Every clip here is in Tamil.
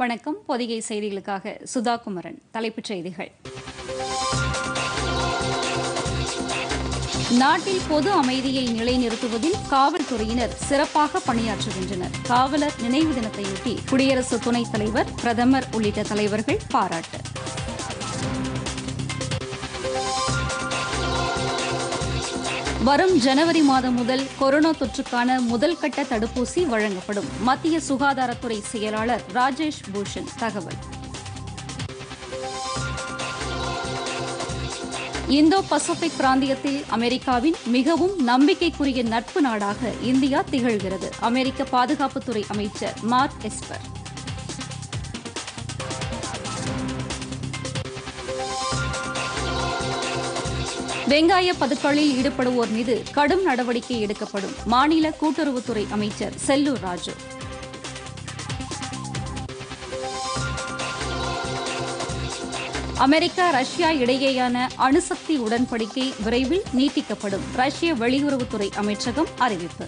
வணக்கம் பொதிகை செய்திகளுக்காக சுதா குமரன் தலைப்புச் செய்திகள் நாட்டில் பொது அமைதியை நிலைநிறுத்துவதில் காவல்துறையினர் சிறப்பாக பணியாற்றுகின்றனர் காவலர் நினைவு தினத்தையொட்டி குடியரசு துணைத் தலைவர் பிரதமர் உள்ளிட்ட தலைவர்கள் பாராட்டு வரும் ஜனவரி மாதம் முதல் கொரோனா தொற்றுக்கான முதல் கட்ட தடுப்பூசி வழங்கப்படும் மத்திய சுகாதாரத்துறை செயலாளர் ராஜேஷ் பூஷன் தகவல் இந்தோ பசிபிக் பிராந்தியத்தில் அமெரிக்காவின் மிகவும் நம்பிக்கைக்குரிய நட்பு நாடாக இந்தியா திகழ்கிறது அமெரிக்க பாதுகாப்புத்துறை அமைச்சர் மார்க் எஸ்பர் வெங்காய பதுக்களில் ஈடுபடுவோர் மீது கடும் நடவடிக்கை எடுக்கப்படும் மாநில கூட்டுறவுத்துறை அமைச்சர் செல்லூர் ராஜு அமெரிக்கா ரஷ்யா இடையேயான அணுசக்தி உடன்படிக்கை விரைவில் நீட்டிக்கப்படும் ரஷ்ய வெளியுறவுத்துறை அமைச்சகம் அறிவிப்பு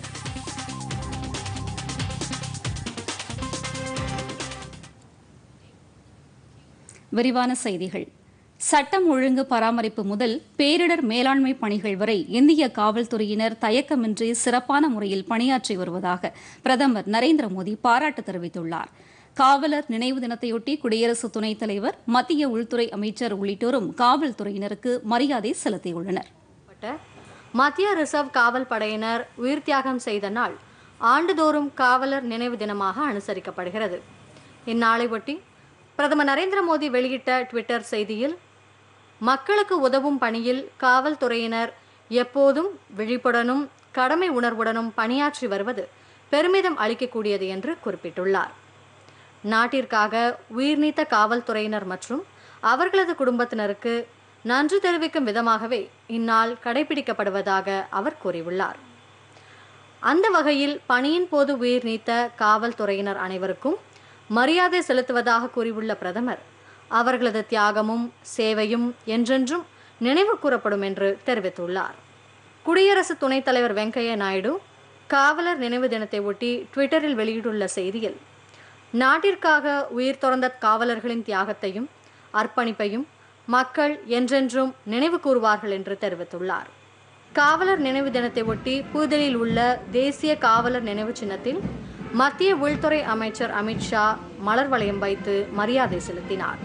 விரிவான செய்திகள் சட்டம் ஒழுங்கு பராமரிப்பு முதல் பேரிடர் மேலாண்மை பணிகள் வரை இந்திய காவல்துறையினர் தயக்கமின்றி சிறப்பான முறையில் பணியாற்றி வருவதாக பிரதமர் நரேந்திர மோடி பாராட்டு தெரிவித்துள்ளார் காவலர் நினைவு தினத்தையொட்டி குடியரசு துணைத் தலைவர் மத்திய உள்துறை அமைச்சர் உள்ளிட்டோரும் காவல்துறையினருக்கு மரியாதை செலுத்தியுள்ளனர் மத்திய ரிசர்வ் காவல் படையினர் உயிர் தியாகம் செய்த நாள் ஆண்டுதோறும் காவலர் நினைவு தினமாக அனுசரிக்கப்படுகிறது இந்நாளை ஒட்டி பிரதமர் நரேந்திர மோடி வெளியிட்ட ட்விட்டர் செய்தியில் மக்களுக்கு உதவும் பணியில் காவல்துறையினர் எப்போதும் விழிப்புடனும் கடமை உணர்வுடனும் பணியாற்றி வருவது பெருமிதம் அளிக்கக்கூடியது என்று குறிப்பிட்டுள்ளார் நாட்டிற்காக உயிர்நீத்த காவல்துறையினர் மற்றும் அவர்களது குடும்பத்தினருக்கு நன்றி தெரிவிக்கும் விதமாகவே இந்நாள் கடைபிடிக்கப்படுவதாக அவர் கூறியுள்ளார் அந்த வகையில் பணியின் போது உயிர் நீத்த காவல்துறையினர் அனைவருக்கும் மரியாதை செலுத்துவதாக கூறியுள்ள பிரதமர் அவர்களது தியாகமும் சேவையும் என்றென்றும் நினைவு கூறப்படும் என்று தெரிவித்துள்ளார் குடியரசு துணைத் தலைவர் வெங்கையா நாயுடு காவலர் நினைவு தினத்தை ஒட்டி ட்விட்டரில் வெளியிட்டுள்ள செய்தியில் நாட்டிற்காக உயிர் துறந்த காவலர்களின் தியாகத்தையும் அர்ப்பணிப்பையும் மக்கள் என்றென்றும் நினைவு கூறுவார்கள் என்று தெரிவித்துள்ளார் காவலர் நினைவு தினத்தை ஒட்டி புதுதில்லியில் உள்ள தேசிய காவலர் நினைவு சின்னத்தில் மத்திய உள்துறை அமைச்சர் அமித்ஷா மலர் வளையம் வைத்து மரியாதை செலுத்தினார்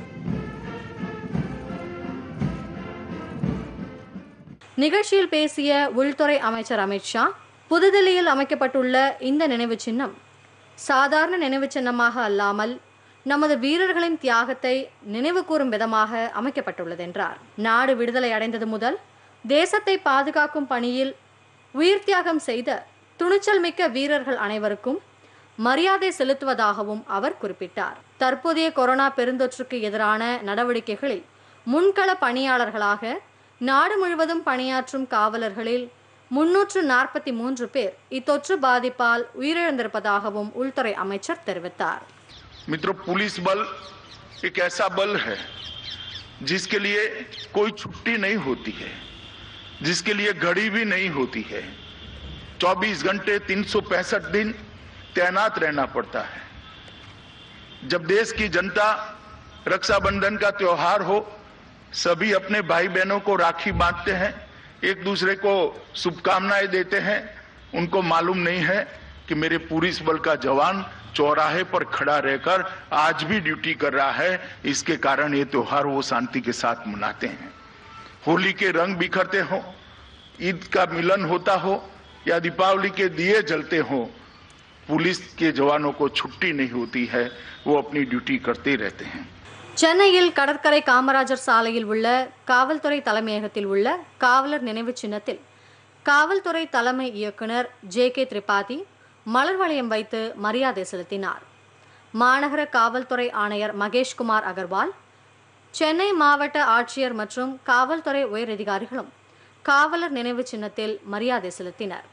நிகழ்ச்சியில் பேசிய உள்துறை அமைச்சர் அமித்ஷா புதுதில்லியில் அமைக்கப்பட்டுள்ள இந்த நினைவு சின்னம் சாதாரண நினைவு சின்னமாக அல்லாமல் நமது வீரர்களின் தியாகத்தை நினைவு கூறும் விதமாக அமைக்கப்பட்டுள்ளது என்றார் நாடு விடுதலை அடைந்தது முதல் தேசத்தை பாதுகாக்கும் பணியில் உயிர் தியாகம் செய்த துணிச்சல் மிக்க வீரர்கள் அனைவருக்கும் மரியாதை செலுத்துவதாகவும் அவர் குறிப்பிட்டார் தற்போதைய கொரோனா பெருந்தொற்றுக்கு எதிரான நடவடிக்கைகளில் முன்கள பணியாளர்களாக நாடு முழுவதும் பணியாற்றும் காவலர்களில் முன்னூற்று நாற்பத்தி மூன்று பேர் இத்தொற்று பாதிப்பால் உயிரிழந்திருப்பதாகவும் உள்துறை அமைச்சர் தெரிவித்தார் मित्रों पुलिस बल एक ऐसा बल है जिसके लिए कोई छुट्टी नहीं होती है जिसके लिए घड़ी भी नहीं होती है 24 घंटे तीन दिन तैनात रहना पड़ता है जब देश की जनता रक्षाबंधन का त्योहार हो सभी अपने भाई बहनों को राखी बांधते हैं एक दूसरे को शुभकामनाएं देते हैं उनको मालूम नहीं है कि मेरे पुलिस बल का जवान चौराहे पर खड़ा रहकर आज भी ड्यूटी कर रहा है इसके कारण ये त्योहार वो शांति के साथ मनाते हैं होली के रंग बिखरते हो ईद का मिलन होता हो या दीपावली के दिए जलते हो पुलिस के जवानों को छुट्टी नहीं होती है वो अपनी ड्यूटी करते रहते हैं சென்னையில் கடற்கரை காமராஜர் சாலையில் உள்ள காவல்துறை தலைமையகத்தில் உள்ள காவலர் நினைவு சின்னத்தில் காவல்துறை தலைமை இயக்குனர் ஜே கே திரிபாதி மலர் வளையம் வைத்து மரியாதை செலுத்தினார் மாநகர காவல்துறை ஆணையர் மகேஷ்குமார் அகர்வால் சென்னை மாவட்ட ஆட்சியர் மற்றும் காவல்துறை உயரதிகாரிகளும் காவலர் நினைவு சின்னத்தில் மரியாதை செலுத்தினர்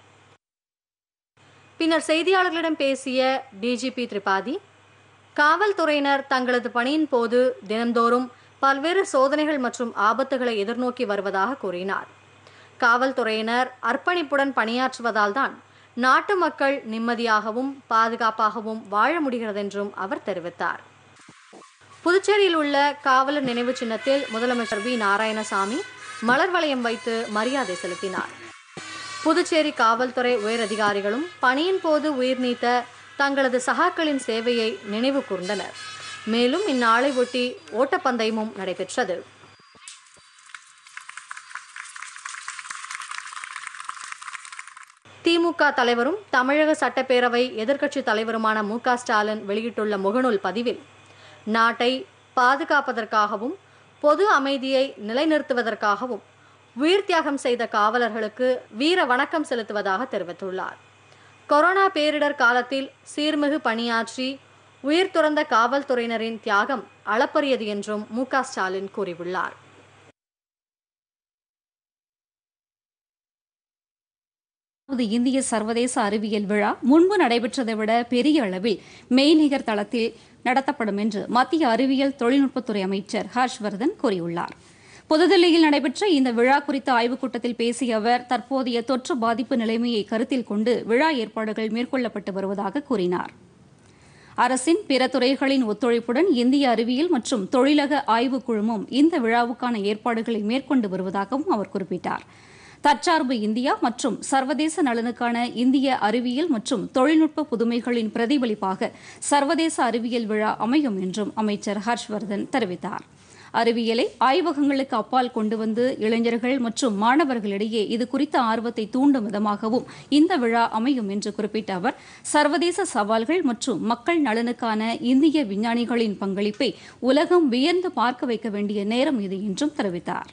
பின்னர் செய்தியாளர்களிடம் பேசிய டிஜிபி திரிபாதி காவல்துறையினர் தங்களது பணியின் போது தினந்தோறும் பல்வேறு சோதனைகள் மற்றும் ஆபத்துகளை எதிர்நோக்கி வருவதாக கூறினார் காவல்துறையினர் அர்ப்பணிப்புடன் பணியாற்றுவதால் தான் நாட்டு மக்கள் நிம்மதியாகவும் பாதுகாப்பாகவும் வாழ முடிகிறது என்றும் அவர் தெரிவித்தார் புதுச்சேரியில் உள்ள காவலர் நினைவு சின்னத்தில் முதலமைச்சர் வி நாராயணசாமி மலர் வளையம் வைத்து மரியாதை செலுத்தினார் புதுச்சேரி காவல்துறை உயரதிகாரிகளும் பணியின் போது உயிர் நீத்த தங்களது சகாக்களின் சேவையை நினைவு கூர்ந்தனர் மேலும் இந்நாளை ஒட்டி ஓட்டப்பந்தயமும் நடைபெற்றது திமுக தலைவரும் தமிழக சட்டப்பேரவை எதிர்க்கட்சி தலைவருமான மு க ஸ்டாலின் வெளியிட்டுள்ள முகநூல் பதிவில் நாட்டை பாதுகாப்பதற்காகவும் பொது அமைதியை நிலைநிறுத்துவதற்காகவும் உயிர் தியாகம் செய்த காவலர்களுக்கு வீர வணக்கம் செலுத்துவதாக தெரிவித்துள்ளார் கொரோனா பேரிடர் காலத்தில் சீர்மிகு பணியாற்றி உயிர் துறந்த காவல்துறையினரின் தியாகம் அளப்பரியது என்றும் மு க ஸ்டாலின் கூறியுள்ளார் முதலாவது இந்திய சர்வதேச அறிவியல் விழா முன்பு நடைபெற்றதை விட பெரிய அளவில் மெய்நிகர் தளத்தில் நடத்தப்படும் என்று மத்திய அறிவியல் தொழில்நுட்பத்துறை அமைச்சர் ஹர்ஷ்வர்தன் கூறியுள்ளார் புதுதில்லியில் நடைபெற்ற இந்த விழா குறித்த ஆய்வுக் கூட்டத்தில் பேசிய அவர் தற்போதைய தொற்று பாதிப்பு நிலைமையை கருத்தில் கொண்டு விழா ஏற்பாடுகள் மேற்கொள்ளப்பட்டு வருவதாக கூறினார் அரசின் பிற துறைகளின் ஒத்துழைப்புடன் இந்திய அறிவியல் மற்றும் தொழிலக ஆய்வுக் குழுமம் இந்த விழாவுக்கான ஏற்பாடுகளை மேற்கொண்டு வருவதாகவும் அவர் குறிப்பிட்டார் தற்சார்பு இந்தியா மற்றும் சர்வதேச நலனுக்கான இந்திய அறிவியல் மற்றும் தொழில்நுட்ப புதுமைகளின் பிரதிபலிப்பாக சர்வதேச அறிவியல் விழா அமையும் என்றும் அமைச்சர் ஹர்ஷ்வர்தன் தெரிவித்தார் அறிவியலை ஆய்வகங்களுக்கு அப்பால் கொண்டு வந்து இளைஞர்கள் மற்றும் மாணவர்களிடையே இது குறித்த ஆர்வத்தை தூண்டும் விதமாகவும் இந்த விழா அமையும் என்று குறிப்பிட்ட அவர் சர்வதேச சவால்கள் மற்றும் மக்கள் நலனுக்கான இந்திய விஞ்ஞானிகளின் பங்களிப்பை உலகம் வியந்து பார்க்க வைக்க வேண்டிய நேரம் இது என்றும் தெரிவித்தார்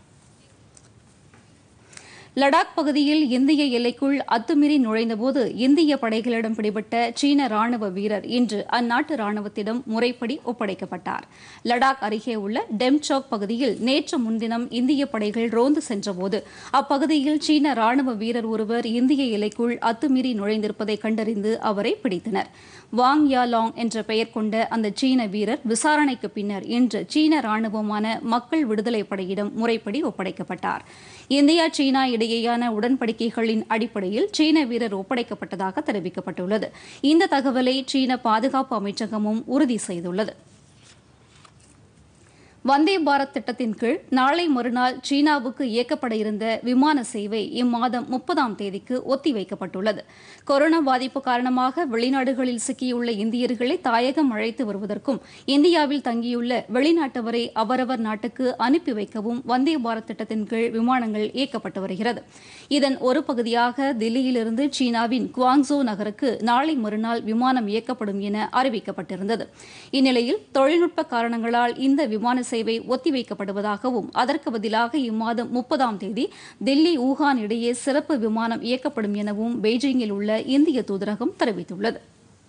லடாக் பகுதியில் இந்திய எல்லைக்குள் அத்துமீறி நுழைந்தபோது இந்திய படைகளிடம் பிடிபட்ட சீன ராணுவ வீரர் இன்று அந்நாட்டு ராணுவத்திடம் முறைப்படி ஒப்படைக்கப்பட்டார் லடாக் அருகே உள்ள டெம்சோக் பகுதியில் நேற்று முன்தினம் இந்திய படைகள் ரோந்து சென்றபோது அப்பகுதியில் சீன ராணுவ வீரர் ஒருவர் இந்திய எல்லைக்குள் அத்துமீறி நுழைந்திருப்பதை கண்டறிந்து அவரை பிடித்தனர் வாங் யா லாங் என்ற பெயர் கொண்ட அந்த சீன வீரர் விசாரணைக்கு பின்னர் இன்று சீன ராணுவமான மக்கள் விடுதலை படையிடம் முறைப்படி ஒப்படைக்கப்பட்டார் இந்தியா சீனா இடையேயான உடன்படிக்கைகளின் அடிப்படையில் சீன வீரர் ஒப்படைக்கப்பட்டதாக தெரிவிக்கப்பட்டுள்ளது இந்த தகவலை சீன பாதுகாப்பு அமைச்சகமும் உறுதி செய்துள்ளது வந்தே பாரத் திட்டத்தின் கீழ் நாளை மறுநாள் சீனாவுக்கு இயக்கப்பட இருந்த விமான சேவை இம்மாதம் முப்பதாம் தேதிக்கு ஒத்திவைக்கப்பட்டுள்ளது கொரோனா பாதிப்பு காரணமாக வெளிநாடுகளில் சிக்கியுள்ள இந்தியர்களை தாயகம் அழைத்து வருவதற்கும் இந்தியாவில் தங்கியுள்ள வெளிநாட்டவரை அவரவர் நாட்டுக்கு அனுப்பி வைக்கவும் வந்தே பாரத் திட்டத்தின் கீழ் விமானங்கள் இயக்கப்பட்டு வருகிறது இதன் ஒரு பகுதியாக தில்லியிலிருந்து சீனாவின் குவாங்சோ நகருக்கு நாளை மறுநாள் விமானம் இயக்கப்படும் என அறிவிக்கப்பட்டிருந்தது இந்நிலையில் தொழில்நுட்ப காரணங்களால் இந்த விமான சேவை ஒத்திவைக்கப்படுவதாகவும் அதற்கு பதிலாக இம்மாதம் முப்பதாம் தேதி தில்லி ஊகான் இடையே சிறப்பு விமானம் இயக்கப்படும் எனவும் பெய்ஜிங்கில் உள்ள இந்திய தூதரகம் தெரிவித்துள்ளது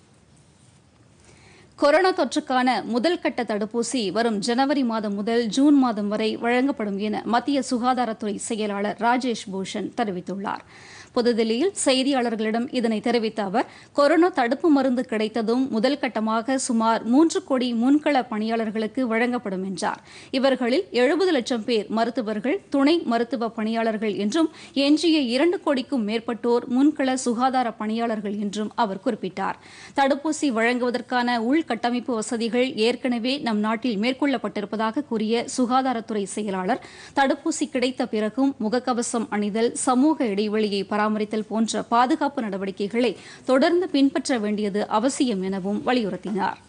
கொரோனா தொற்றுக்கான முதல் கட்ட தடுப்பூசி வரும் ஜனவரி மாதம் முதல் ஜூன் மாதம் வரை வழங்கப்படும் என மத்திய சுகாதாரத்துறை செயலாளர் ராஜேஷ் பூஷன் தெரிவித்துள்ளார் புதுதில்லியில் செய்தியாளர்களிடம் இதனை தெரிவித்த அவர் கொரோனா தடுப்பு மருந்து கிடைத்ததும் முதல் கட்டமாக சுமார் மூன்று கோடி முன்கள பணியாளர்களுக்கு வழங்கப்படும் என்றார் இவர்களில் எழுபது லட்சம் பேர் மருத்துவர்கள் துணை மருத்துவ பணியாளர்கள் என்றும் எஞ்சிய இரண்டு கோடிக்கும் மேற்பட்டோர் முன்கள சுகாதார பணியாளர்கள் என்றும் அவர் குறிப்பிட்டார் தடுப்பூசி வழங்குவதற்கான உள்கட்டமைப்பு வசதிகள் ஏற்கனவே நம் நாட்டில் மேற்கொள்ளப்பட்டிருப்பதாக கூறிய சுகாதாரத்துறை செயலாளர் தடுப்பூசி கிடைத்த பிறகும் முகக்கவசம் அணிதல் சமூக இடைவெளியை பராமரித்தல் போன்ற பாதுகாப்பு நடவடிக்கைகளை தொடர்ந்து பின்பற்ற வேண்டியது அவசியம் எனவும் வலியுறுத்தினார்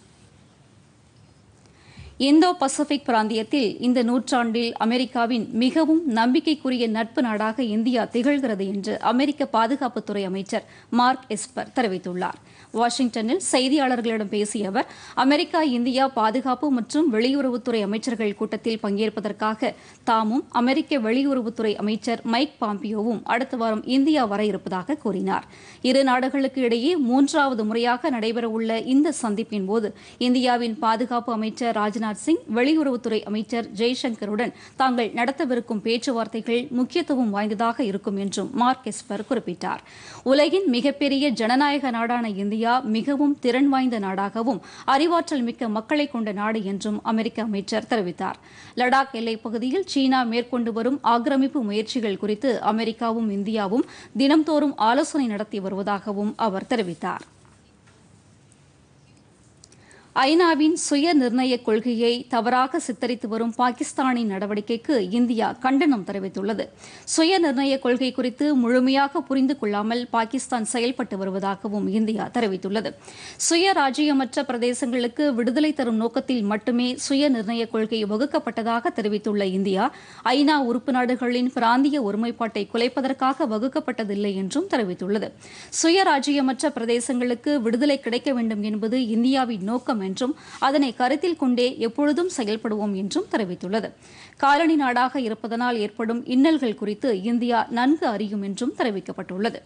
இந்தோ பசிபிக் பிராந்தியத்தில் இந்த நூற்றாண்டில் அமெரிக்காவின் மிகவும் நம்பிக்கைக்குரிய நட்பு நாடாக இந்தியா திகழ்கிறது என்று அமெரிக்க பாதுகாப்புத்துறை அமைச்சர் மார்க் எஸ்பர் தெரிவித்துள்ளார் வாஷிங்டனில் செய்தியாளர்களிடம் பேசிய அவர் அமெரிக்கா இந்தியா பாதுகாப்பு மற்றும் வெளியுறவுத்துறை அமைச்சர்கள் கூட்டத்தில் பங்கேற்பதற்காக தாமும் அமெரிக்க வெளியுறவுத்துறை அமைச்சர் மைக் பாம்பியோவும் அடுத்த வாரம் இந்தியா வர இருப்பதாக கூறினார் இரு நாடுகளுக்கு இடையே மூன்றாவது முறையாக நடைபெறவுள்ள இந்த சந்திப்பின் போது இந்தியாவின் பாதுகாப்பு அமைச்சர் ராஜ்நாத் சிங் வெளியுறவுத்துறை அமைச்சர் ஜெய்சங்கருடன் தாங்கள் நடத்தவிருக்கும் பேச்சுவார்த்தைகள் முக்கியத்துவம் வாய்ந்ததாக இருக்கும் என்றும் மார்க் எஸ்பர் குறிப்பிட்டார் உலகின் மிகப்பெரிய ஜனநாயக நாடான இந்தியா மிகவும் திறன் வாய்ந்த நாடாகவும் அறிவாற்றல் மிக்க மக்களை கொண்ட நாடு என்றும் அமெரிக்க அமைச்சர் தெரிவித்தார் லடாக் எல்லைப் பகுதியில் சீனா மேற்கொண்டு வரும் ஆக்கிரமிப்பு முயற்சிகள் குறித்து அமெரிக்காவும் இந்தியாவும் தினம்தோறும் ஆலோசனை நடத்தி வருவதாகவும் அவர் தெரிவித்தார் ஐநாவின் சுய நிர்ணய கொள்கையை தவறாக சித்தரித்து வரும் பாகிஸ்தானின் நடவடிக்கைக்கு இந்தியா கண்டனம் தெரிவித்துள்ளது சுய நிர்ணய கொள்கை குறித்து முழுமையாக புரிந்து கொள்ளாமல் பாகிஸ்தான் செயல்பட்டு வருவதாகவும் இந்தியா தெரிவித்துள்ளது சுய ராஜ்யமற்ற பிரதேசங்களுக்கு விடுதலை தரும் நோக்கத்தில் மட்டுமே சுய நிர்ணய கொள்கை வகுக்கப்பட்டதாக தெரிவித்துள்ள இந்தியா ஐநா உறுப்பு நாடுகளின் பிராந்திய ஒருமைப்பாட்டை குலைப்பதற்காக வகுக்கப்பட்டதில்லை என்றும் தெரிவித்துள்ளது சுயராஜ்யமற்ற பிரதேசங்களுக்கு விடுதலை கிடைக்க வேண்டும் என்பது இந்தியாவின் நோக்கம் என்றும் அதனை கருத்தில் கொண்டே எப்பொழுதும் செயல்படுவோம் என்றும் தெரிவித்துள்ளது காலனி நாடாக இருப்பதனால் ஏற்படும் இன்னல்கள் குறித்து இந்தியா நன்கு அறியும் என்றும் தெரிவிக்கப்பட்டுள்ளது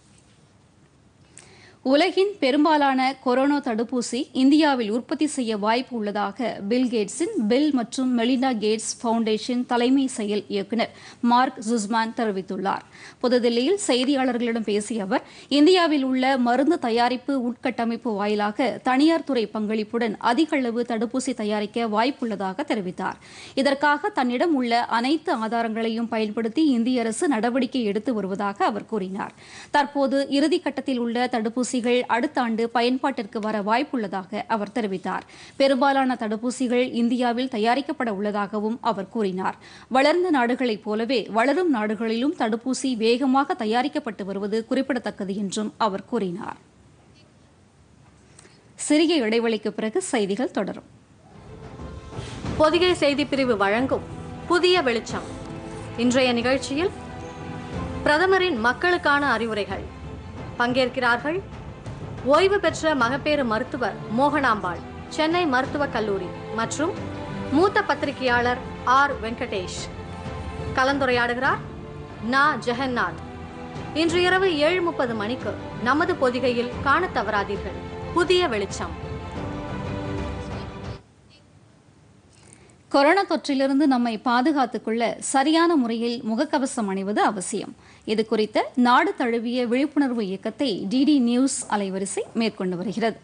உலகின் பெரும்பாலான கொரோனா தடுப்பூசி இந்தியாவில் உற்பத்தி செய்ய வாய்ப்பு உள்ளதாக பில் கேட்ஸின் பில் மற்றும் மெலிண்டா கேட்ஸ் ஃபவுண்டேஷன் தலைமை செயல் இயக்குநர் மார்க் ஜுஸ்மான் தெரிவித்துள்ளார் புதுதில்லியில் செய்தியாளர்களிடம் பேசிய அவர் இந்தியாவில் உள்ள மருந்து தயாரிப்பு உட்கட்டமைப்பு வாயிலாக தனியார் துறை பங்களிப்புடன் அதிக அளவு தடுப்பூசி தயாரிக்க வாய்ப்புள்ளதாக தெரிவித்தார் இதற்காக தன்னிடம் உள்ள அனைத்து ஆதாரங்களையும் பயன்படுத்தி இந்திய அரசு நடவடிக்கை எடுத்து வருவதாக அவர் கூறினார் தற்போது இறுதிக்கட்டத்தில் உள்ள தடுப்பூசிகள் அடுத்த ஆண்டு பயன்பாட்டிற்கு வர வாய்ப்புள்ளதாக அவர் தெரிவித்தார் பெரும்பாலான தடுப்பூசிகள் இந்தியாவில் தயாரிக்கப்பட உள்ளதாகவும் அவர் கூறினார் வளர்ந்த நாடுகளைப் போலவே வளரும் நாடுகளிலும் தடுப்பூசி வேகமாக தயாரிக்கப்பட்டு வருவது குறிப்பிடத்தக்கது என்றும் அவர் கூறினார் சிறிய இடைவெளிக்கு பிறகு செய்திகள் தொடரும் பொதிகை செய்தி பிரிவு வழங்கும் புதிய வெளிச்சம் இன்றைய நிகழ்ச்சியில் பிரதமரின் மக்களுக்கான அறிவுரைகள் பங்கேற்கிறார்கள் ஓய்வு பெற்ற மகப்பேறு மருத்துவர் மோகனாம்பாள் சென்னை மருத்துவக் கல்லூரி மற்றும் மூத்த பத்திரிகையாளர் ஆர் வெங்கடேஷ் கலந்துரையாடுகிறார் நா ஜெகநாத் இன்று இரவு ஏழு முப்பது மணிக்கு நமது பொதிகையில் காணத் தவறாதீர்கள் புதிய வெளிச்சம் கொரோனா தொற்றிலிருந்து நம்மை பாதுகாத்துக் கொள்ள சரியான முறையில் முகக்கவசம் அணிவது அவசியம் இது குறித்த நாடு தழுவிய விழிப்புணர்வு இயக்கத்தை டிடி நியூஸ் அலைவரிசை மேற்கொண்டு வருகிறது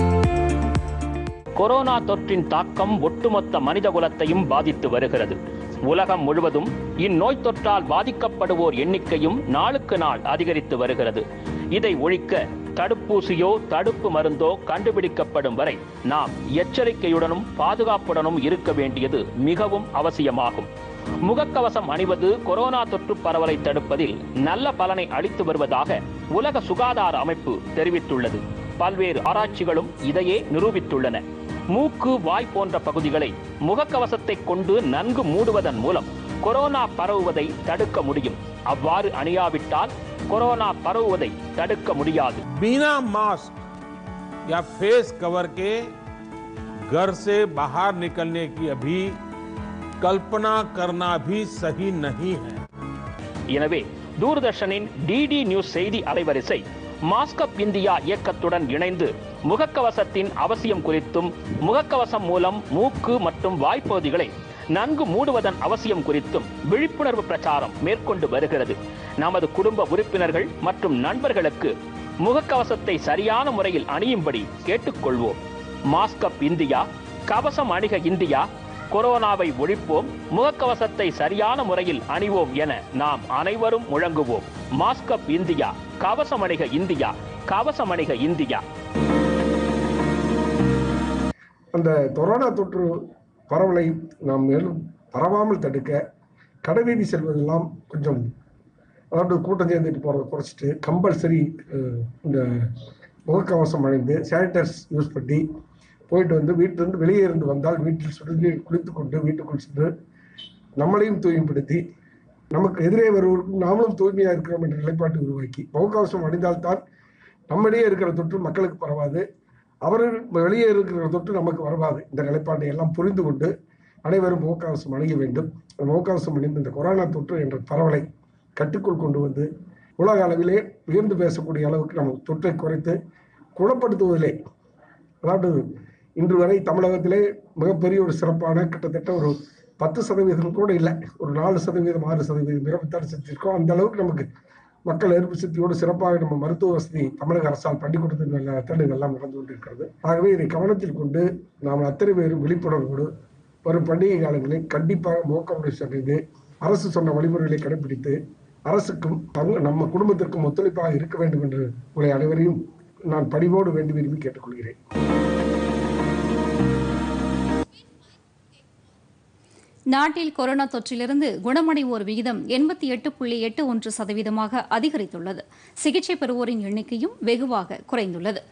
கொரோனா தொற்றின் தாக்கம் ஒட்டுமொத்த மனிதகுலத்தையும் பாதித்து வருகிறது உலகம் முழுவதும் இந்நோய் தொற்றால் பாதிக்கப்படுவோர் எண்ணிக்கையும் நாளுக்கு நாள் அதிகரித்து வருகிறது இதை ஒழிக்க தடுப்பூசியோ தடுப்பு மருந்தோ கண்டுபிடிக்கப்படும் வரை நாம் எச்சரிக்கையுடனும் பாதுகாப்புடனும் இருக்க வேண்டியது மிகவும் அவசியமாகும் முகக்கவசம் அணிவது கொரோனா தொற்று பரவலை தடுப்பதில் நல்ல பலனை அளித்து வருவதாக உலக சுகாதார அமைப்பு தெரிவித்துள்ளது பல்வேறு ஆராய்ச்சிகளும் இதையே நிரூபித்துள்ளன மூக்கு வாய் போன்ற பகுதிகளை முகக்கவசத்தை கொண்டு நன்கு மூடுவதன் மூலம் கொரோனா பரவுவதை தடுக்க முடியும் அவ்வாறு அணியாவிட்டால் கொரோனா பரவுவதை தடுக்க முடியாது बिना मास्क या फेस कवर के घर से बाहर निकलने की अभी कल्पना करना भी सही नहीं है எனவே தூர்தர்ஷனின் டிடி நியூஸ் செய்தி அலைவரிசை மாஸ்கப் இந்தியா இயக்கத்துடன் இணைந்து முகக்கவசத்தின் அவசியம் குறித்தும் முகக்கவசம் மூலம் மூக்கு மற்றும் வாய்ப்பகுதிகளை நன்கு மூடுவதன் அவசியம் குறித்தும் விழிப்புணர்வு பிரச்சாரம் மேற்கொண்டு வருகிறது நமது குடும்ப உறுப்பினர்கள் மற்றும் நண்பர்களுக்கு முகக்கவசத்தை சரியான முறையில் அணியும்படி கேட்டுக்கொள்வோம் மாஸ்கப் இந்தியா கவசம் அணிக இந்தியா கொரோனாவை ஒழிப்போம் முகக்கவசத்தை சரியான முறையில் அணிவோம் என நாம் அனைவரும் முழங்குவோம் மாஸ்கப் இந்தியா கவசம் அணிக இந்தியா கவசம் அணிக இந்தியா அந்த கொரோனா தொற்று பரவலை நாம் மேலும் பரவாமல் தடுக்க கடைவீதி செல்வதெல்லாம் கொஞ்சம் அதாவது கூட்டம் சேர்ந்துட்டு போகிறத குறைச்சிட்டு கம்பல்சரி இந்த முகக்கவசம் அணிந்து சானிடைசர்ஸ் யூஸ் பண்ணி போயிட்டு வந்து வீட்டிலிருந்து வெளியே இருந்து வந்தால் வீட்டில் சுடுநீர் குளித்து கொண்டு வீட்டுக்குள் சென்று நம்மளையும் தூய்மைப்படுத்தி நமக்கு எதிரே வருவதற்கும் நாமளும் தூய்மையாக இருக்கிறோம் என்ற நிலைப்பாட்டை உருவாக்கி முகக்கவசம் அணிந்தால்தான் நம்மிடையே இருக்கிற தொற்று மக்களுக்கு பரவாது அவர்கள் வெளியே இருக்கிற தொற்று நமக்கு வரவாது இந்த நிலைப்பாட்டை எல்லாம் புரிந்து கொண்டு அனைவரும் முகக்கவசம் அணிய வேண்டும் அந்த முகக்கவசம் அணிந்து இந்த கொரோனா தொற்று என்ற பரவலை கட்டுக்குள் கொண்டு வந்து உலக அளவிலே உயர்ந்து பேசக்கூடிய அளவுக்கு நம்ம தொற்றை குறைத்து குணப்படுத்துவதிலே அதாவது இன்று வரை தமிழகத்திலே மிகப்பெரிய ஒரு சிறப்பான கிட்டத்தட்ட ஒரு பத்து சதவீதம் கூட இல்லை ஒரு நாலு சதவீதம் ஆறு சதவீதம் இறப்புத்தான் செஞ்சிருக்கோம் அந்த அளவுக்கு நமக்கு மக்கள் எதிர்ப்பு சக்தியோடு சிறப்பாக நம்ம மருத்துவ வசதி தமிழக அரசால் பண்ணி கொடுத்தது இதெல்லாம் நடந்து கொண்டிருக்கிறது ஆகவே இதை கவனத்தில் கொண்டு நாம் அத்தனை பேரும் விழிப்புணர்வோடு வரும் பண்டிகை காலங்களில் கண்டிப்பாக முகக்கவலை செய்து அரசு சொன்ன வழிமுறைகளை கடைபிடித்து அரசுக்கும் தங்க- நம்ம குடும்பத்திற்கும் ஒத்துழைப்பாக இருக்க வேண்டும் என்று உங்களை அனைவரையும் நான் பணிவோடு வேண்டி விரும்பி கேட்டுக்கொள்கிறேன் நாட்டில் கொரோனா தொற்றிலிருந்து குணமடைவோர் விகிதம் எண்பத்தி எட்டு புள்ளி எட்டு ஒன்று சதவீதமாக அதிகரித்துள்ளது சிகிச்சை பெறுவோரின் எண்ணிக்கையும் வெகுவாக குறைந்துள்ளது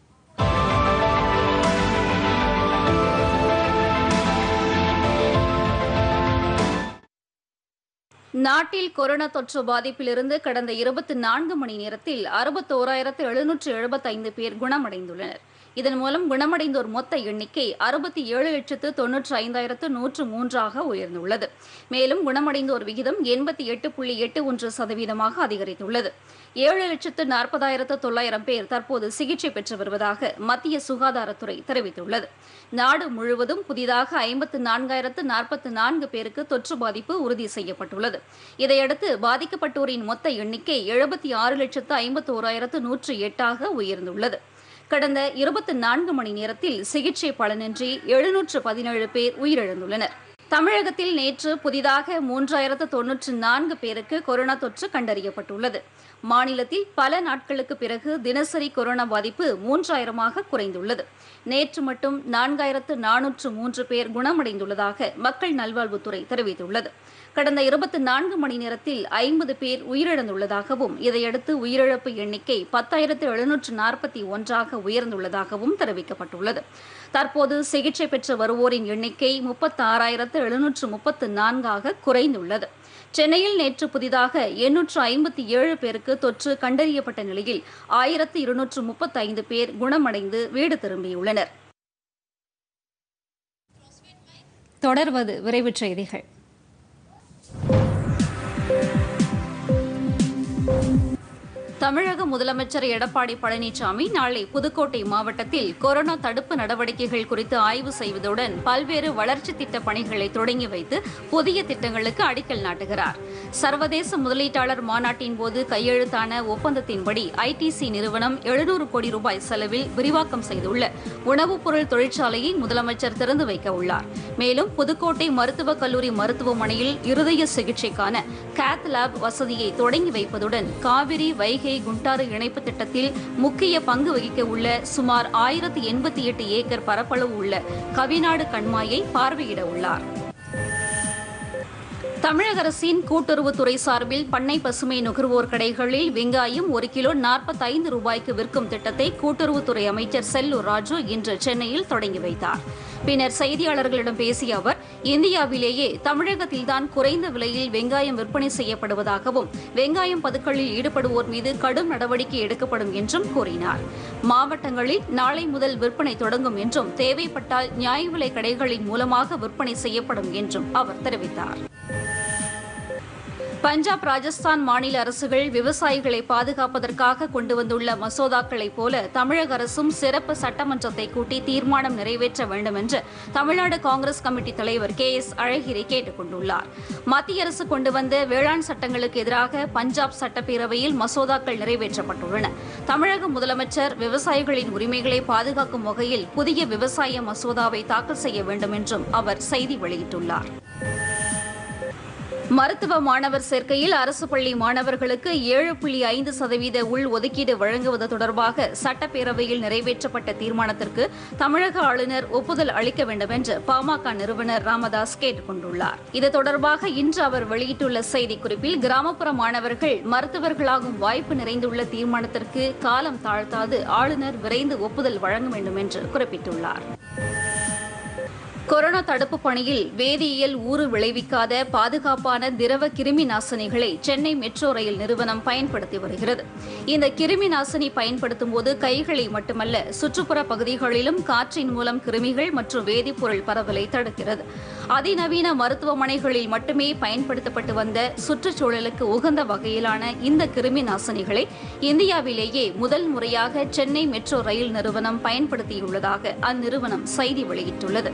நாட்டில் கொரோனா தொற்று பாதிப்பிலிருந்து கடந்த இருபத்தி நான்கு மணி நேரத்தில் அறுபத்தோராயிரத்து எழுநூற்று எழுபத்தைந்து பேர் குணமடைந்துள்ளனர் இதன் மூலம் குணமடைந்தோர் மொத்த எண்ணிக்கை அறுபத்தி ஏழு லட்சத்து தொன்னூற்று ஐந்தாயிரத்து நூற்று மூன்றாக உயர்ந்துள்ளது மேலும் குணமடைந்தோர் விகிதம் எண்பத்தி எட்டு புள்ளி எட்டு ஒன்று சதவீதமாக அதிகரித்துள்ளது ஏழு லட்சத்து நாற்பதாயிரத்து தொள்ளாயிரம் பேர் தற்போது சிகிச்சை பெற்று வருவதாக மத்திய சுகாதாரத்துறை தெரிவித்துள்ளது நாடு முழுவதும் புதிதாக ஐம்பத்து நான்காயிரத்து நாற்பத்து நான்கு பேருக்கு தொற்று பாதிப்பு உறுதி செய்யப்பட்டுள்ளது இதையடுத்து பாதிக்கப்பட்டோரின் மொத்த எண்ணிக்கை எழுபத்தி ஆறு லட்சத்து ஐம்பத்து ஓராயிரத்து நூற்று எட்டாக உயர்ந்துள்ளது கடந்த இருபத்தி நான்கு மணி நேரத்தில் சிகிச்சை பலனின்றி எழுநூற்று பதினேழு பேர் உயிரிழந்துள்ளனர் தமிழகத்தில் நேற்று புதிதாக மூன்றாயிரத்து தொன்னூற்று நான்கு பேருக்கு கொரோனா தொற்று கண்டறியப்பட்டுள்ளது மாநிலத்தில் பல நாட்களுக்கு பிறகு தினசரி கொரோனா பாதிப்பு மூன்றாயிரமாக குறைந்துள்ளது நேற்று மட்டும் நான்காயிரத்து நானூற்று மூன்று பேர் குணமடைந்துள்ளதாக மக்கள் நல்வாழ்வுத்துறை தெரிவித்துள்ளது கடந்த இருபத்தி நான்கு மணி நேரத்தில் ஐம்பது பேர் உயிரிழந்துள்ளதாகவும் இதையடுத்து உயிரிழப்பு எண்ணிக்கை பத்தாயிரத்து எழுநூற்று நாற்பத்தி ஒன்றாக உயர்ந்துள்ளதாகவும் தெரிவிக்கப்பட்டுள்ளது தற்போது சிகிச்சை பெற்று வருவோரின் எண்ணிக்கை முப்பத்தாறாயிரத்து எழுநூற்று முப்பத்து நான்காக குறைந்துள்ளது சென்னையில் நேற்று புதிதாக எண்ணூற்று ஐம்பத்தி ஏழு பேருக்கு தொற்று கண்டறியப்பட்ட நிலையில் ஆயிரத்து இருநூற்று முப்பத்தைந்து பேர் குணமடைந்து வீடு திரும்பியுள்ளனர் தொடர்வது விரைவுச் செய்திகள் தமிழக முதலமைச்சர் எடப்பாடி பழனிசாமி நாளை புதுக்கோட்டை மாவட்டத்தில் கொரோனா தடுப்பு நடவடிக்கைகள் குறித்து ஆய்வு செய்வதுடன் பல்வேறு வளர்ச்சி திட்ட பணிகளை தொடங்கி வைத்து புதிய திட்டங்களுக்கு அடிக்கல் நாட்டுகிறார் சர்வதேச முதலீட்டாளர் மாநாட்டின் போது கையெழுத்தான ஒப்பந்தத்தின்படி ஐடிசி நிறுவனம் எழுநூறு கோடி ரூபாய் செலவில் விரிவாக்கம் செய்துள்ள உணவுப் பொருள் தொழிற்சாலையை முதலமைச்சர் திறந்து வைக்க உள்ளார் மேலும் புதுக்கோட்டை மருத்துவக் கல்லூரி மருத்துவமனையில் இருதய சிகிச்சைக்கான கேத் லேப் வசதியை தொடங்கி வைப்பதுடன் காவிரி வைகை குண்டாறு இணைப்பு திட்டத்தில் முக்கிய பங்கு வகிக்க உள்ள சுமார் ஆயிரத்தி எண்பத்தி எட்டு ஏக்கர் பரப்பளவு உள்ள கவிநாடு கண்மாயை பார்வையிட உள்ளார் தமிழக அரசின் கூட்டுறவுத்துறை சார்பில் பண்ணை பசுமை நுகர்வோர் கடைகளில் வெங்காயம் ஒரு கிலோ நாற்பத்தைந்து ரூபாய்க்கு விற்கும் திட்டத்தை கூட்டுறவுத்துறை அமைச்சர் செல்லூர் ராஜு இன்று சென்னையில் தொடங்கி வைத்தார் பின்னர் செய்தியாளர்களிடம் பேசிய அவர் இந்தியாவிலேயே தமிழகத்தில்தான் குறைந்த விலையில் வெங்காயம் விற்பனை செய்யப்படுவதாகவும் வெங்காயம் பதுக்களில் ஈடுபடுவோர் மீது கடும் நடவடிக்கை எடுக்கப்படும் என்றும் கூறினார் மாவட்டங்களில் நாளை முதல் விற்பனை தொடங்கும் என்றும் தேவைப்பட்டால் நியாய விலை கடைகளின் மூலமாக விற்பனை செய்யப்படும் என்றும் அவர் தெரிவித்தார் பஞ்சாப் ராஜஸ்தான் மாநில அரசுகள் விவசாயிகளை பாதுகாப்பதற்காக கொண்டு வந்துள்ள மசோதாக்களைப் போல தமிழக அரசும் சிறப்பு சட்டமன்றத்தை கூட்டி தீர்மானம் நிறைவேற்ற வேண்டும் என்று தமிழ்நாடு காங்கிரஸ் கமிட்டி தலைவர் கே எஸ் அழகிரி கேட்டுக் கொண்டுள்ளார் மத்திய அரசு கொண்டு வந்த வேளாண் சட்டங்களுக்கு எதிராக பஞ்சாப் சட்டப்பேரவையில் மசோதாக்கள் நிறைவேற்றப்பட்டுள்ளன தமிழக முதலமைச்சர் விவசாயிகளின் உரிமைகளை பாதுகாக்கும் வகையில் புதிய விவசாய மசோதாவை தாக்கல் செய்ய வேண்டும் என்றும் அவர் செய்தி வெளியிட்டுள்ளார் மருத்துவ மாணவர் சேர்க்கையில் அரசு பள்ளி மாணவர்களுக்கு ஏழு புள்ளி ஐந்து சதவீத உள் ஒதுக்கீடு வழங்குவது தொடர்பாக சட்டப்பேரவையில் நிறைவேற்றப்பட்ட தீர்மானத்திற்கு தமிழக ஆளுநர் ஒப்புதல் அளிக்க வேண்டும் என்று பாமக நிறுவனர் ராமதாஸ் கேட்டுக் கொண்டுள்ளார் இது தொடர்பாக இன்று அவர் வெளியிட்டுள்ள செய்திக்குறிப்பில் கிராமப்புற மாணவர்கள் மருத்துவர்களாகும் வாய்ப்பு நிறைந்துள்ள தீர்மானத்திற்கு காலம் தாழ்த்தாது ஆளுநர் விரைந்து ஒப்புதல் வழங்க வேண்டும் என்று குறிப்பிட்டுள்ளார் கொரோனா தடுப்பு பணியில் வேதியியல் ஊறு விளைவிக்காத பாதுகாப்பான திரவ கிருமி நாசினிகளை சென்னை மெட்ரோ ரயில் நிறுவனம் பயன்படுத்தி வருகிறது இந்த கிருமி நாசினி பயன்படுத்தும் போது கைகளை மட்டுமல்ல சுற்றுப்புற பகுதிகளிலும் காற்றின் மூலம் கிருமிகள் மற்றும் வேதிப்பொருள் பரவலை தடுக்கிறது அதிநவீன மருத்துவமனைகளில் மட்டுமே பயன்படுத்தப்பட்டு வந்த சுற்றுச்சூழலுக்கு உகந்த வகையிலான இந்த கிருமி நாசினிகளை இந்தியாவிலேயே முதல் முறையாக சென்னை மெட்ரோ ரயில் நிறுவனம் பயன்படுத்தியுள்ளதாக அந்நிறுவனம் செய்தி வெளியிட்டுள்ளது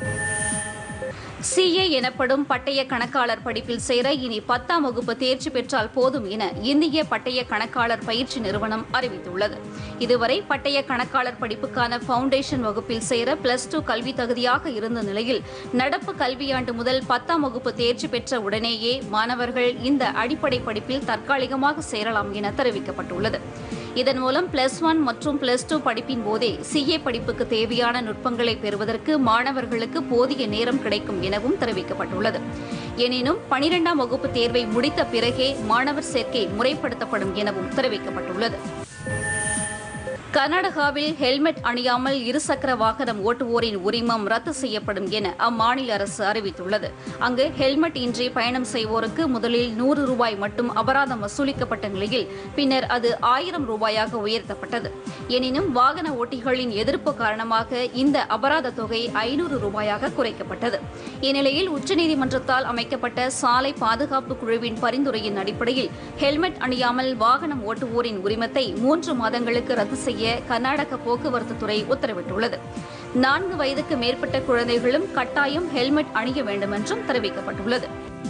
சிஏ எனப்படும் பட்டய கணக்காளர் படிப்பில் சேர இனி பத்தாம் வகுப்பு தேர்ச்சி பெற்றால் போதும் என இந்திய பட்டய கணக்காளர் பயிற்சி நிறுவனம் அறிவித்துள்ளது இதுவரை பட்டய கணக்காளர் படிப்புக்கான ஃபவுண்டேஷன் வகுப்பில் சேர பிளஸ் டூ கல்வி தகுதியாக இருந்த நிலையில் நடப்பு கல்வியாண்டு முதல் பத்தாம் வகுப்பு தேர்ச்சி பெற்ற உடனேயே மாணவர்கள் இந்த அடிப்படை படிப்பில் தற்காலிகமாக சேரலாம் என தெரிவிக்கப்பட்டுள்ளது இதன் மூலம் பிளஸ் ஒன் மற்றும் பிளஸ் டூ படிப்பின் போதே சிஏ படிப்புக்கு தேவையான நுட்பங்களை பெறுவதற்கு மாணவர்களுக்கு போதிய நேரம் கிடைக்கும் என எனவும் தெரிவிக்கப்பட்டுள்ளது எனினும் பனிரெண்டாம் வகுப்பு தேர்வை முடித்த பிறகே மாணவர் சேர்க்கை முறைப்படுத்தப்படும் எனவும் தெரிவிக்கப்பட்டுள்ளது கர்நாடகாவில் ஹெல்மெட் அணியாமல் இருசக்கர வாகனம் ஓட்டுவோரின் உரிமம் ரத்து செய்யப்படும் என அம்மாநில அரசு அறிவித்துள்ளது அங்கு ஹெல்மெட் இன்றி பயணம் செய்வோருக்கு முதலில் நூறு ரூபாய் மட்டும் அபராதம் வசூலிக்கப்பட்ட நிலையில் பின்னர் அது ஆயிரம் ரூபாயாக உயர்த்தப்பட்டது எனினும் வாகன ஓட்டிகளின் எதிர்ப்பு காரணமாக இந்த அபராத தொகை ஐநூறு ரூபாயாக குறைக்கப்பட்டது இந்நிலையில் உச்சநீதிமன்றத்தால் அமைக்கப்பட்ட சாலை பாதுகாப்பு குழுவின் பரிந்துரையின் அடிப்படையில் ஹெல்மெட் அணியாமல் வாகனம் ஓட்டுவோரின் உரிமத்தை மூன்று மாதங்களுக்கு ரத்து செய்ய கர்நாடக போக்குவரத்து துறை உத்தரவிட்டுள்ளது நான்கு வயதுக்கு மேற்பட்ட குழந்தைகளும் கட்டாயம் ஹெல்மெட் அணிய வேண்டும் என்றும் தெரிவிக்கப்பட்டுள்ளது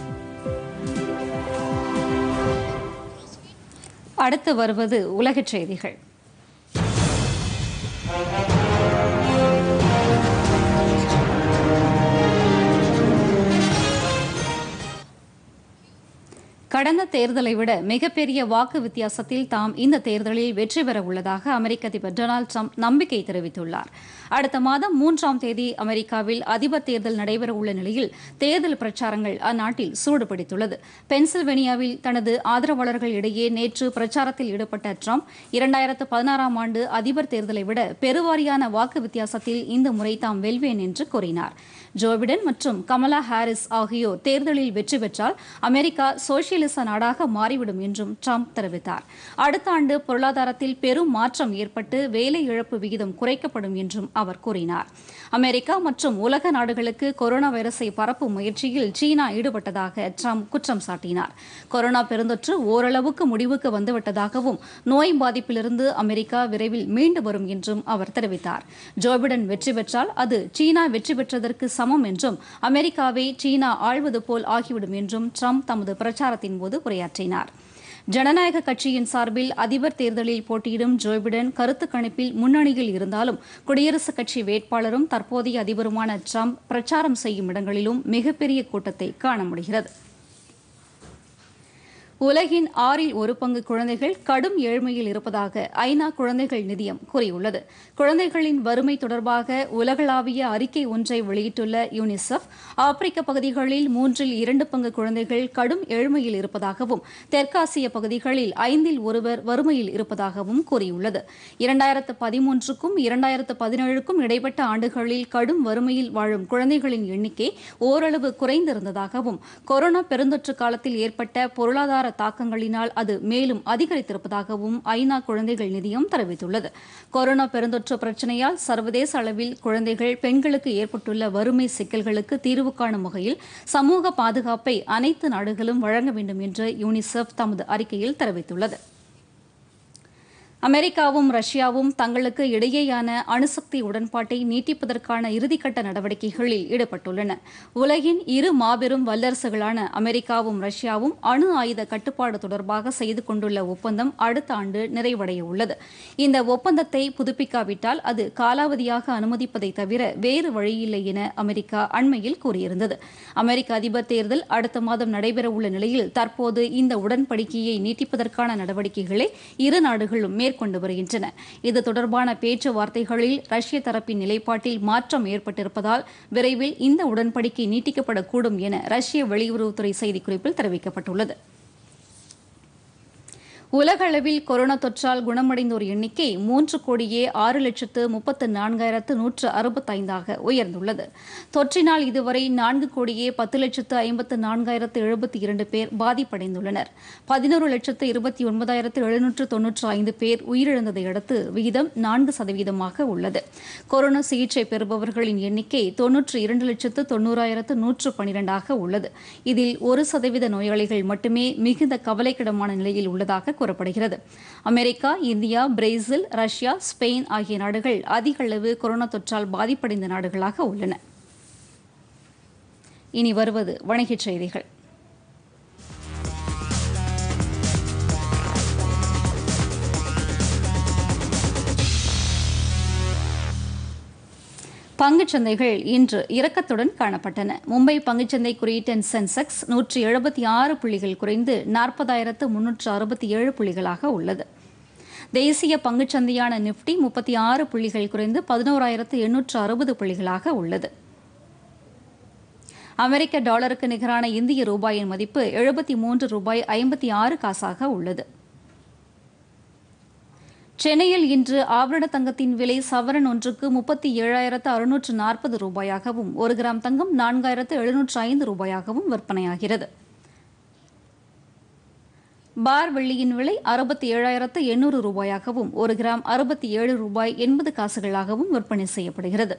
அடுத்து வருவது உலகச் செய்திகள் கடந்த தேர்தலை விட மிகப்பெரிய வாக்கு வித்தியாசத்தில் தாம் இந்த தேர்தலில் வெற்றி பெற உள்ளதாக அமெரிக்க அதிபர் டொனால்டு ட்ரம்ப் நம்பிக்கை தெரிவித்துள்ளார் அடுத்த மாதம் மூன்றாம் தேதி அமெரிக்காவில் அதிபர் தேர்தல் நடைபெற உள்ள நிலையில் தேர்தல் பிரச்சாரங்கள் அந்நாட்டில் சூடுபிடித்துள்ளது பென்சில்வேனியாவில் தனது ஆதரவாளர்கள் இடையே நேற்று பிரச்சாரத்தில் ஈடுபட்ட ட்ரம்ப் இரண்டாயிரத்து பதினாறாம் ஆண்டு அதிபர் தேர்தலை விட பெருவாரியான வாக்கு வித்தியாசத்தில் இந்த முறை தாம் வெல்வேன் என்று கூறினார் ஜோ பிடன் மற்றும் கமலா ஹாரிஸ் ஆகியோர் தேர்தலில் வெற்றி பெற்றால் அமெரிக்கா சோசியலிச நாடாக மாறிவிடும் என்றும் ட்ரம்ப் தெரிவித்தார் அடுத்த ஆண்டு பொருளாதாரத்தில் பெரும் மாற்றம் ஏற்பட்டு வேலை இழப்பு விகிதம் குறைக்கப்படும் என்றும் அவர் கூறினார் அமெரிக்கா மற்றும் உலக நாடுகளுக்கு கொரோனா வைரஸை பரப்பும் முயற்சியில் சீனா ஈடுபட்டதாக ட்ரம்ப் குற்றம் சாட்டினார் கொரோனா பெருந்தொற்று ஓரளவுக்கு முடிவுக்கு வந்துவிட்டதாகவும் நோய் பாதிப்பிலிருந்து அமெரிக்கா விரைவில் மீண்டு வரும் என்றும் அவர் தெரிவித்தார் ஜோ பிடன் வெற்றி பெற்றால் அது சீனா வெற்றி பெற்றதற்கு சமம் என்றும் அமெரிக்காவை சீனா ஆள்வது போல் ஆகிவிடும் என்றும் ட்ரம்ப் தமது பிரச்சாரத்தின் போது உரையாற்றினார் ஜனநாயக கட்சியின் சார்பில் அதிபர் தேர்தலில் போட்டியிடும் ஜோ பிடன் கருத்து கணிப்பில் முன்னணியில் இருந்தாலும் குடியரசுக் கட்சி வேட்பாளரும் தற்போதைய அதிபருமான ட்ரம்ப் பிரச்சாரம் செய்யும் இடங்களிலும் மிகப்பெரிய கூட்டத்தை காண முடிகிறது உலகின் ஆறில் ஒரு பங்கு குழந்தைகள் கடும் ஏழ்மையில் இருப்பதாக ஐநா குழந்தைகள் நிதியம் கூறியுள்ளது குழந்தைகளின் வறுமை தொடர்பாக உலகளாவிய அறிக்கை ஒன்றை வெளியிட்டுள்ள யூனிசெஃப் ஆப்பிரிக்க பகுதிகளில் மூன்றில் இரண்டு பங்கு குழந்தைகள் கடும் ஏழ்மையில் இருப்பதாகவும் தெற்காசிய பகுதிகளில் ஐந்தில் ஒருவர் வறுமையில் இருப்பதாகவும் கூறியுள்ளது இரண்டாயிரத்து பதிமூன்றுக்கும் இரண்டாயிரத்து பதினேழுக்கும் இடைப்பட்ட ஆண்டுகளில் கடும் வறுமையில் வாழும் குழந்தைகளின் எண்ணிக்கை ஓரளவு குறைந்திருந்ததாகவும் கொரோனா பெருந்தொற்று காலத்தில் ஏற்பட்ட பொருளாதார தாக்கங்களினால் அது மேலும் அதிகரித்திருப்பதாகவும் ஐநா குழந்தைகள் நிதியம் தெரிவித்துள்ளது கொரோனா பெருந்தொற்று பிரச்சினையால் சர்வதேச அளவில் குழந்தைகள் பெண்களுக்கு ஏற்பட்டுள்ள வறுமை சிக்கல்களுக்கு தீர்வு காணும் வகையில் சமூக பாதுகாப்பை அனைத்து நாடுகளும் வழங்க வேண்டும் என்று யூனிசெஃப் தமது அறிக்கையில் தெரிவித்துள்ளது அமெரிக்காவும் ரஷ்யாவும் தங்களுக்கு இடையேயான அணுசக்தி உடன்பாட்டை நீட்டிப்பதற்கான இறுதிக்கட்ட நடவடிக்கைகளில் ஈடுபட்டுள்ளன உலகின் இரு மாபெரும் வல்லரசுகளான அமெரிக்காவும் ரஷ்யாவும் அணு ஆயுத கட்டுப்பாடு தொடர்பாக செய்து கொண்டுள்ள ஒப்பந்தம் அடுத்த ஆண்டு நிறைவடைய உள்ளது இந்த ஒப்பந்தத்தை புதுப்பிக்காவிட்டால் அது காலாவதியாக அனுமதிப்பதை தவிர வேறு வழியில்லை என அமெரிக்கா அண்மையில் கூறியிருந்தது அமெரிக்க அதிபர் தேர்தல் அடுத்த மாதம் நடைபெறவுள்ள நிலையில் தற்போது இந்த உடன்படிக்கையை நீட்டிப்பதற்கான நடவடிக்கைகளை இரு நாடுகளும் மேற்கொண்டு வருகின்றன இது தொடர்பான பேச்சுவார்த்தைகளில் ரஷ்ய தரப்பின் நிலைப்பாட்டில் மாற்றம் ஏற்பட்டிருப்பதால் விரைவில் இந்த உடன்படிக்கை நீட்டிக்கப்படக்கூடும் என ரஷ்ய வெளியுறவுத்துறை செய்திக்குறிப்பில் தெரிவிக்கப்பட்டுள்ளது உலக அளவில் கொரோனா தொற்றால் குணமடைந்தோர் எண்ணிக்கை மூன்று கோடியே ஆறு லட்சத்து முப்பத்து நான்காயிரத்து நூற்று அறுபத்தைந்தாக உயர்ந்துள்ளது தொற்றினால் இதுவரை நான்கு கோடியே பத்து லட்சத்து ஐம்பத்து நான்காயிரத்து எழுபத்தி இரண்டு பேர் பாதிப்படைந்துள்ளனர் பதினோரு லட்சத்து இருபத்தி ஒன்பதாயிரத்து எழுநூற்று தொன்னூற்று ஐந்து பேர் உயிரிழந்ததை அடுத்து விகிதம் நான்கு சதவீதமாக உள்ளது கொரோனா சிகிச்சை பெறுபவர்களின் எண்ணிக்கை தொன்னூற்று இரண்டு லட்சத்து தொன்னூறாயிரத்து நூற்று பனிரெண்டாக உள்ளது இதில் ஒரு சதவீத நோயாளிகள் மட்டுமே மிகுந்த கவலைக்கிடமான நிலையில் உள்ளதாக கூறப்படுகிறது America India Brazil Russia Spain ஆகிய நாடுகள் அதிக அளவு கொரோனா தொற்றால் பாதிப்படைந்த நாடுகளாக உள்ளன இனி வருவது வணிகச் செய்திகள் பங்குச்சந்தைகள் இன்று இறக்கத்துடன் காணப்பட்டன மும்பை பங்குச்சந்தை குறியீட்டின் சென்செக்ஸ் நூற்றி எழுபத்தி ஆறு புள்ளிகள் குறைந்து நாற்பதாயிரத்து முன்னூற்று அறுபத்தி ஏழு புள்ளிகளாக உள்ளது தேசிய பங்குச்சந்தையான நிப்டி முப்பத்தி ஆறு புள்ளிகள் குறைந்து பதினோராயிரத்து எண்ணூற்று அறுபது புள்ளிகளாக உள்ளது அமெரிக்க டாலருக்கு நிகரான இந்திய ரூபாயின் மதிப்பு எழுபத்தி மூன்று ரூபாய் ஐம்பத்தி ஆறு காசாக உள்ளது சென்னையில் இன்று ஆபரண தங்கத்தின் விலை சவரன் ஒன்றுக்கு முப்பத்தி ஏழாயிரத்து அறுநூற்று நாற்பது ரூபாயாகவும் ஒரு கிராம் தங்கம் நான்காயிரத்து எழுநூற்று ஐந்து ரூபாயாகவும் விற்பனையாகிறது பார் வெள்ளியின் விலை அறுபத்தி ஏழாயிரத்து எண்ணூறு ரூபாயாகவும் ஒரு கிராம் அறுபத்தி ஏழு ரூபாய் எண்பது காசுகளாகவும் விற்பனை செய்யப்படுகிறது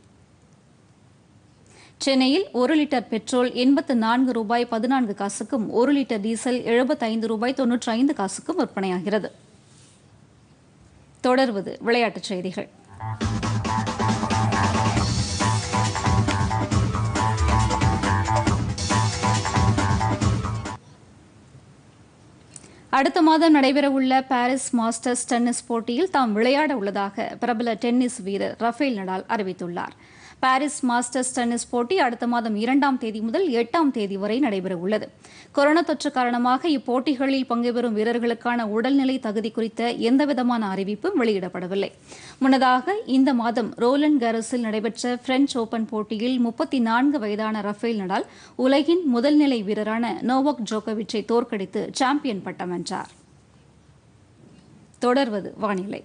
சென்னையில் ஒரு லிட்டர் பெட்ரோல் எண்பத்து நான்கு ரூபாய் பதினான்கு காசுக்கும் ஒரு லிட்டர் டீசல் எழுபத்தைந்து ரூபாய் தொன்னூற்றி ஐந்து காசுக்கும் விற்பனையாகிறது தொடர்வது விளையாட்டுச் செய்திகள் அடுத்த மாதம் நடைபெறவுள்ள பாரிஸ் மாஸ்டர்ஸ் டென்னிஸ் போட்டியில் தாம் விளையாட உள்ளதாக பிரபல டென்னிஸ் வீரர் ரஃபேல் நடால் அறிவித்துள்ளார் பாரிஸ் மாஸ்டர்ஸ் டென்னிஸ் போட்டி அடுத்த மாதம் இரண்டாம் தேதி முதல் எட்டாம் தேதி வரை நடைபெறவுள்ளது கொரோனா தொற்று காரணமாக இப்போட்டிகளில் பங்குபெறும் வீரர்களுக்கான உடல்நிலை தகுதி குறித்த எந்தவிதமான அறிவிப்பும் வெளியிடப்படவில்லை முன்னதாக இந்த மாதம் ரோலண்ட் கேரஸில் நடைபெற்ற பிரெஞ்ச் ஓபன் போட்டியில் முப்பத்தி நான்கு வயதான ரஃபேல் நடால் உலகின் முதல் நிலை வீரரான நோவாக் ஜோகோவிச்சை தோற்கடித்து சாம்பியன் பட்டம் வென்றார் தொடர்வது வானிலை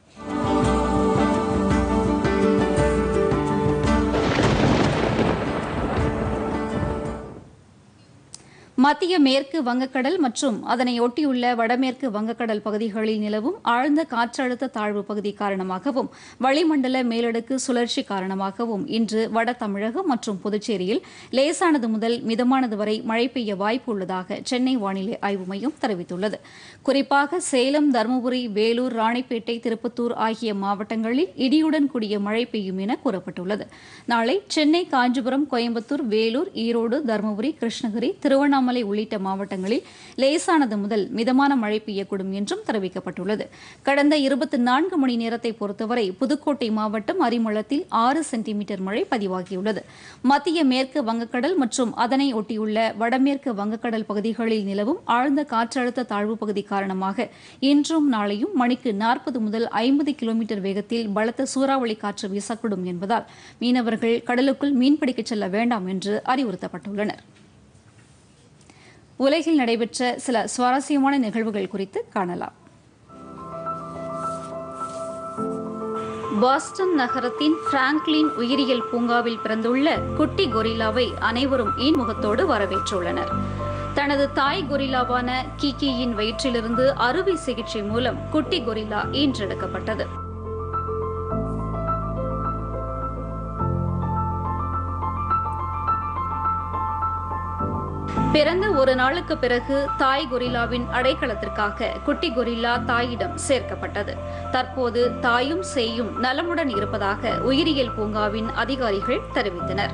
மத்திய மேற்கு வங்கக்கடல் மற்றும் அதனை ஒட்டியுள்ள வடமேற்கு வங்கக்கடல் பகுதிகளில் நிலவும் ஆழ்ந்த காற்றழுத்த தாழ்வு பகுதி காரணமாகவும் வளிமண்டல மேலடுக்கு சுழற்சி காரணமாகவும் இன்று வட தமிழகம் மற்றும் புதுச்சேரியில் லேசானது முதல் மிதமானது வரை மழை பெய்ய வாய்ப்பு உள்ளதாக சென்னை வானிலை ஆய்வு மையம் தெரிவித்துள்ளது குறிப்பாக சேலம் தருமபுரி வேலூர் ராணிப்பேட்டை திருப்பத்தூர் ஆகிய மாவட்டங்களில் இடியுடன் கூடிய மழை பெய்யும் என கூறப்பட்டுள்ளது நாளை சென்னை காஞ்சிபுரம் கோயம்புத்தூர் வேலூர் ஈரோடு தருமபுரி கிருஷ்ணகிரி திருவண்ணாமலை உள்ளிட்ட மாவட்டங்களில் லேசானது முதல் மிதமான மழை பெய்யக்கூடும் என்றும் தெரிவிக்கப்பட்டுள்ளது கடந்த இருபத்தி நான்கு மணி நேரத்தை பொறுத்தவரை புதுக்கோட்டை மாவட்டம் அரிமளத்தில் ஆறு சென்டிமீட்டர் மழை பதிவாகியுள்ளது மத்திய மேற்கு வங்கக்கடல் மற்றும் அதனை ஒட்டியுள்ள வடமேற்கு வங்கக்கடல் பகுதிகளில் நிலவும் ஆழ்ந்த காற்றழுத்த தாழ்வு பகுதி காரணமாக இன்றும் நாளையும் மணிக்கு நாற்பது முதல் ஐம்பது கிலோமீட்டர் வேகத்தில் பலத்த சூறாவளி காற்று வீசக்கூடும் என்பதால் மீனவர்கள் கடலுக்குள் மீன்பிடிக்கச் செல்ல வேண்டாம் என்று அறிவுறுத்தப்பட்டுள்ளனர் உலகில் நடைபெற்ற சில சுவாரஸ்யமான நிகழ்வுகள் குறித்து காணலாம் பாஸ்டன் நகரத்தின் பிராங்க்லின் உயிரியல் பூங்காவில் பிறந்துள்ள குட்டி கொரில்லாவை அனைவரும் ஈன்முகத்தோடு வரவேற்றுள்ளனர் தனது தாய் கொரில்லாவான கிக்கியின் வயிற்றிலிருந்து அறுவை சிகிச்சை மூலம் குட்டி கொரில்லா ஈன்றெடுக்கப்பட்டது பிறந்த ஒரு நாளுக்கு பிறகு தாய் கொரில்லாவின் அடைக்கலத்திற்காக குட்டி கொரில்லா தாயிடம் சேர்க்கப்பட்டது தற்போது தாயும் சேயும் நலமுடன் இருப்பதாக உயிரியல் பூங்காவின் அதிகாரிகள் தெரிவித்தனர்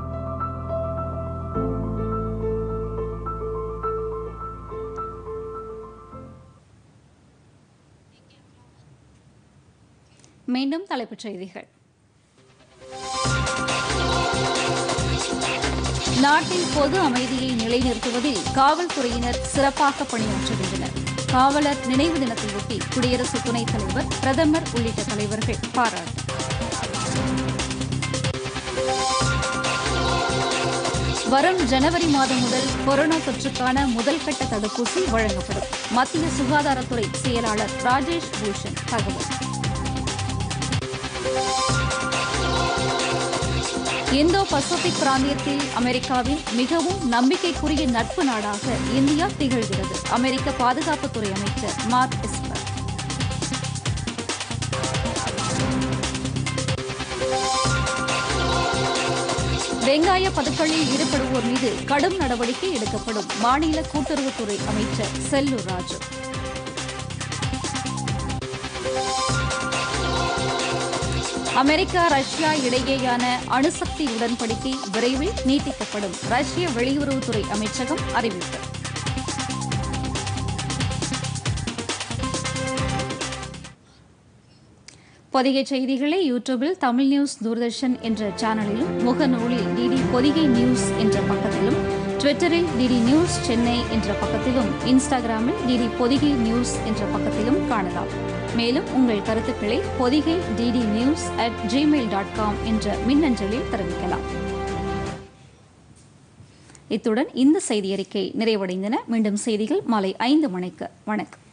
மீண்டும் தலைப்புச் செய்திகள் நாட்டில் பொது அமைதியை நிலைநிறுத்துவதில் காவல்துறையினர் சிறப்பாக பணியாற்றுகின்றனர் காவலர் நினைவு தினத்தையொட்டி குடியரசு துணைத் தலைவர் பிரதமர் உள்ளிட்ட தலைவர்கள் பாராட்டு வரும் ஜனவரி மாதம் முதல் கொரோனா தொற்றுக்கான முதல் கட்ட தடுப்பூசி வழங்கப்படும் மத்திய சுகாதாரத்துறை செயலாளர் ராஜேஷ் பூஷன் தகவல் இந்தோ பசிபிக் பிராந்தியத்தில் அமெரிக்காவின் மிகவும் நம்பிக்கைக்குரிய நட்பு நாடாக இந்தியா திகழ்கிறது அமெரிக்க பாதுகாப்புத்துறை அமைச்சர் மார்க் எஸ்பர் வெங்காய பதுக்களில் ஈடுபடுவோர் மீது கடும் நடவடிக்கை எடுக்கப்படும் மாநில கூட்டுறவுத்துறை அமைச்சர் செல்லூர் ராஜு அமெரிக்கா ரஷ்யா இடையேயான அணுசக்தி உடன்படிக்கை விரைவில் நீட்டிக்கப்படும் ரஷ்ய வெளியுறவுத்துறை அமைச்சகம் அறிவிப்பு பொதிகை செய்திகளை யூடியூபில் தமிழ் நியூஸ் தூர்தர்ஷன் என்ற சேனலிலும் முகநூலில் டிடி பொதிகை நியூஸ் என்ற பக்கத்திலும் ட்விட்டரில் டிடி நியூஸ் சென்னை என்ற பக்கத்திலும் இன்ஸ்டாகிராமில் டிடி பொதிகை நியூஸ் என்ற பக்கத்திலும் காணலாம் மேலும் உங்கள் கருத்துக்களை Podhigai DD news at Gmail dot com என்ற மின்னஞ்சலில் தெரிவிக்கலாம் இத்துடன் இந்த செய்தி அறிக்கை நிறைவடைந்தன மீண்டும் செய்திகள் மாலை ஐந்து மணிக்கு வணக்கம்